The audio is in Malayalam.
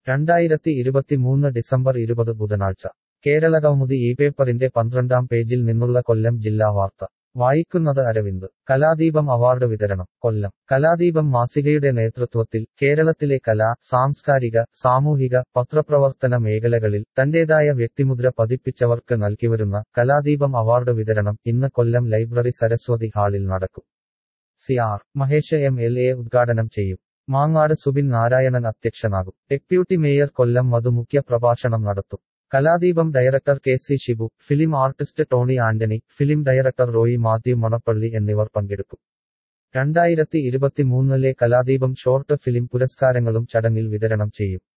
രണ്ടായിരത്തി ഇരുപത്തിമൂന്ന് ഡിസംബർ ഇരുപത് ബുധനാഴ്ച കേരളകൗമുദി ഈ പേപ്പറിന്റെ പന്ത്രണ്ടാം പേജിൽ നിന്നുള്ള കൊല്ലം ജില്ലാ വാർത്ത വായിക്കുന്നത് അരവിന്ദ് കലാദീപം അവാർഡ് വിതരണം കൊല്ലം കലാദീപം മാസികയുടെ നേതൃത്വത്തിൽ കേരളത്തിലെ കലാ സാംസ്കാരിക സാമൂഹിക പത്രപ്രവർത്തന മേഖലകളിൽ തന്റേതായ വ്യക്തിമുദ്ര പതിപ്പിച്ചവർക്ക് നൽകിവരുന്ന കലാദീപം അവാർഡ് വിതരണം ഇന്ന് കൊല്ലം ലൈബ്രറി സരസ്വതി ഹാളിൽ നടക്കും C R Mahesh M L A ഉദ്ഘാടനം ചെയ്യും മാങ്ങാട് സുബിൻ നാരായണൻ അധ്യക്ഷനാകും ഡെപ്യൂട്ടി മേയർ കൊല്ലം മധു മുഖ്യ പ്രഭാഷണം നടത്തും Kaladeepam director K C Shibu film artist Tony Antony film director Roy Mathew Manappally എന്നിവർ പങ്കെടുക്കും രണ്ടായിരത്തി ഇരുപത്തിമൂന്നിലെ കലാദീപം ഷോർട്ട് ഫിലിം പുരസ്കാരങ്ങളും ചടങ്ങിൽ വിതരണം ചെയ്യും